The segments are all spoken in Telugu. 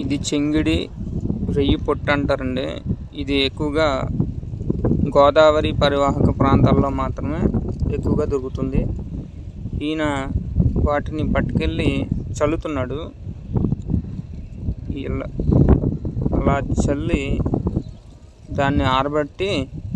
ఇది చెంగిడి రెయ్యి పొట్టు అంటారండి ఇది ఎక్కువగా గోదావరి పరివాహక ప్రాంతాల్లో మాత్రమే ఎక్కువగా దొరుకుతుంది ఈయన వాటిని పట్టుకెళ్ళి చల్లుతున్నాడు ఇలా అలా చల్లి దాన్ని ఆరబెట్టి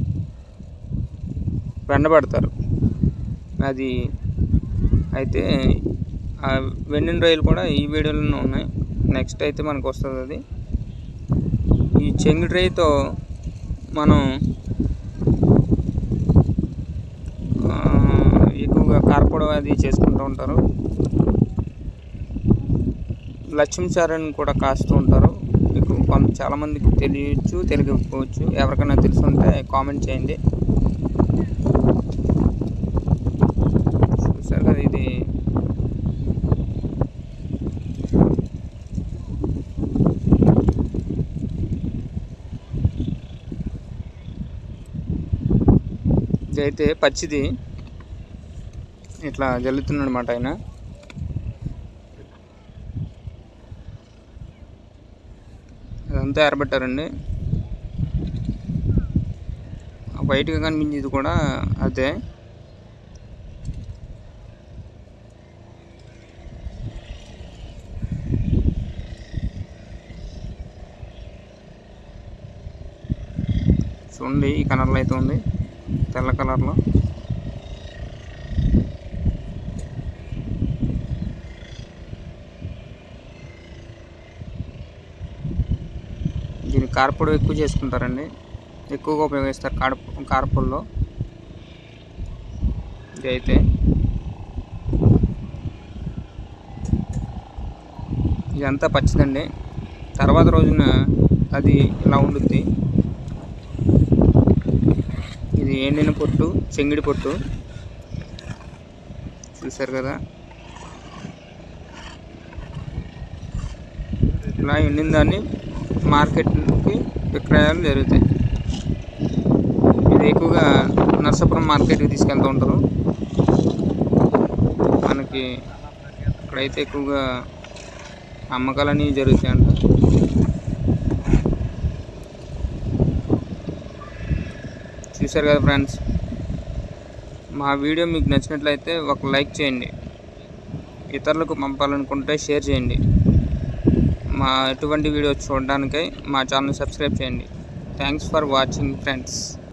వెండబడతారు అది అయితే ఆ వెండిన రొయ్యలు కూడా ఈ వీడియోలోనే ఉన్నాయి నెక్స్ట్ అయితే మనకు వస్తుంది అది ఈ చెంగిడి రొయ్యతో మనం ఆ, ఎక్కువగా కార్పొడ అది చేసుకుంటూ ఉంటారు లక్ష్మీ చారని కూడా కాస్తూ ఉంటారు మీకు కొంత చాలామందికి తెలియచ్చు తెలియకపోవచ్చు ఎవరికైనా తెలుసుంటే కామెంట్ చేయండి చూసారు కదా ఇది ఇదైతే పచ్చిది ఇట్లా జల్లుతున్నాడు అనమాట ఆయన అదంతా ఎరబెట్టారండి ఆ వైట్గా కనిపించేది కూడా అదే చూడండి ఈ కలర్లో అయితే ఉంది తెల్ల కలర్లో దీని కార్పొడి ఎక్కువ చేసుకుంటారండి ఎక్కువగా ఉపయోగిస్తారు కాడ కార్పొడిలో ఇది అయితే ఇదంతా పచ్చిదండి తర్వాత రోజున అది ఇలా ఉండుద్ది ఇది ఎండిన పొట్టు చెంగిడి పొట్టు చూసారు కదా ఇలా ఎండిన దాన్ని మార్కెట్కి విక్రయాలు జరుగుతాయి ఇది ఎక్కువగా నర్సాపురం మార్కెట్కి తీసుకెళ్తూ ఉంటారు మనకి ఇక్కడైతే ఎక్కువగా అమ్మకాలని జరుగుతాయంట చూశారు కదా ఫ్రెండ్స్ మా వీడియో మీకు నచ్చినట్లయితే ఒక లైక్ చేయండి ఇతరులకు పంపాలనుకుంటే షేర్ చేయండి మా ఎటువంటి వీడియోస్ చూడడానికై మా ఛానల్ సబ్స్క్రైబ్ చేయండి థ్యాంక్స్ ఫర్ వాచింగ్ ఫ్రెండ్స్